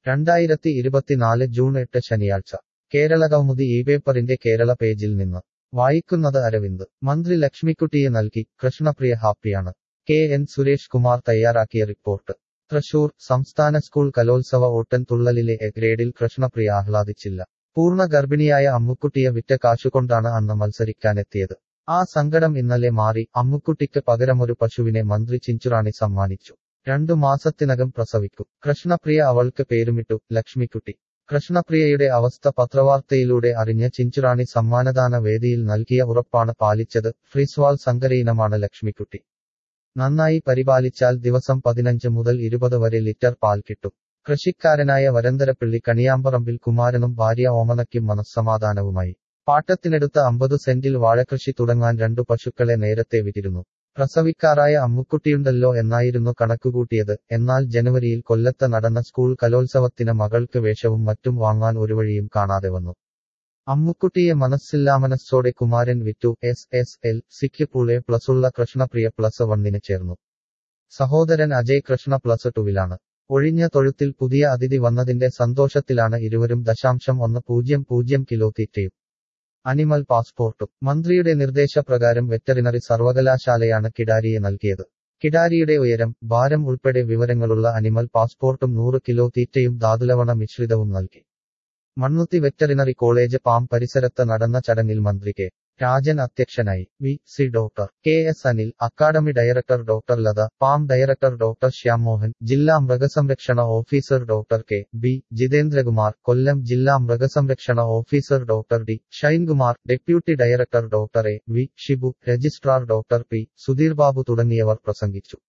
രണ്ടായിരത്തി ഇരുപത്തിനാല് ജൂൺ എട്ട് ശനിയാഴ്ച കേരളകൗമുദി ഈ പേപ്പറിന്റെ കേരള പേജിൽ നിന്ന് വായിക്കുന്നത് അരവിന്ദ് മന്ത്രി ലക്ഷ്മിക്കുട്ടിയെ നൽകി കൃഷ്ണപ്രിയ ഹാപ്പിയാണ് കെ എൻ സുരേഷ് കുമാർ തയ്യാറാക്കിയ റിപ്പോർട്ട് തൃശൂർ സംസ്ഥാന സ്കൂൾ കലോത്സവ ഓട്ടൻ തുള്ളലിലെ എ ഗ്രേഡിൽ കൃഷ്ണപ്രിയ ആഹ്ലാദിച്ചില്ല പൂർണ്ണ ഗർഭിണിയായ അമ്മുക്കുട്ടിയെ വിറ്റ കാശുകൊണ്ടാണ് അന്ന് മത്സരിക്കാനെത്തിയത് ആ സങ്കടം ഇന്നലെ മാറി അമ്മുക്കുട്ടിക്ക് പകരമൊരു പശുവിനെ മന്ത്രി ചിഞ്ചുറാണി സമ്മാനിച്ചു രണ്ടു മാസത്തിനകം പ്രസവിക്കും കൃഷ്ണപ്രിയ അവൾക്ക് പേരുമിട്ടു ലക്ഷ്മിക്കുട്ടി കൃഷ്ണപ്രിയയുടെ അവസ്ഥ പത്രവാർത്തയിലൂടെ അറിഞ്ഞ ചിഞ്ചുറാണി സമ്മാനദാന വേദിയിൽ നൽകിയ ഉറപ്പാണ് പാലിച്ചത് ഫ്രീസ്വാൾ സങ്കരയിനമാണ് ലക്ഷ്മിക്കുട്ടി നന്നായി പരിപാലിച്ചാൽ ദിവസം പതിനഞ്ച് മുതൽ ഇരുപത് വരെ ലിറ്റർ പാൽ കിട്ടും കൃഷിക്കാരനായ വരന്തരപ്പിള്ളി കണിയാമ്പറമ്പിൽ കുമാരനും ഭാര്യ ഓമനയ്ക്കും മനസ്സമാധാനവുമായി പാട്ടത്തിനെടുത്ത അമ്പത് സെന്റിൽ വാഴകൃഷി തുടങ്ങാൻ രണ്ടു പശുക്കളെ നേരത്തെ വിറ്റിരുന്നു പ്രസവിക്കാറായ അമ്മുക്കുട്ടിയുണ്ടല്ലോ എന്നായിരുന്നു കണക്കുകൂട്ടിയത് എന്നാൽ ജനുവരിയിൽ കൊല്ലത്ത് നടന്ന സ്കൂൾ കലോത്സവത്തിന് മകൾക്ക് വേഷവും മറ്റും വാങ്ങാൻ ഒരു വഴിയും കാണാതെ വന്നു അമ്മുക്കുട്ടിയെ മനസ്സില്ലാമനസ്സോടെ കുമാരൻ വിറ്റു എസ് എസ് എൽ സിക്ക് പുളെ പ്ലസുള്ള കൃഷ്ണപ്രിയ പ്ലസ് വണ്ണിന് ചേർന്നു സഹോദരൻ അജയ് കൃഷ്ണ പ്ലസ് ടുവിലാണ് ഒഴിഞ്ഞ തൊഴുത്തിൽ പുതിയ അതിഥി വന്നതിന്റെ സന്തോഷത്തിലാണ് ഇരുവരും ദശാംശം ഒന്ന് പൂജ്യം പൂജ്യം കിലോ തീറ്റയും അനിമൽ പാസ്പോർട്ടും മന്ത്രിയുടെ നിർദ്ദേശപ്രകാരം വെറ്ററിനറി സർവകലാശാലയാണ് കിടാരിയെ നൽകിയത് കിടാരിയുടെ ഉയരം ഭാരം ഉൾപ്പെടെ വിവരങ്ങളുള്ള അനിമൽ പാസ്പോർട്ടും നൂറ് കിലോ തീറ്റയും ധാതുലവണ മിശ്രിതവും നൽകി മണ്ണുത്തി വെറ്ററിനറി കോളേജ് പാം പരിസരത്ത് നടന്ന ചടങ്ങിൽ മന്ത്രി കെ രാജൻ അധ്യക്ഷനായി V C doctor K S Anil academy director doctor Latha പാം ഡയറക്ടർ ഡോക്ടർ ശ്യാം മോഹൻ ജില്ലാ മൃഗസംരക്ഷണ officer doctor K B Jithendrakumar Kollam ജില്ലാ മൃഗസംരക്ഷണ officer doctor D Shainkumar deputy director doctor A V Shibu registrar doctor P Sudheer Babu തുടങ്ങിയവർ പ്രസംഗിച്ചു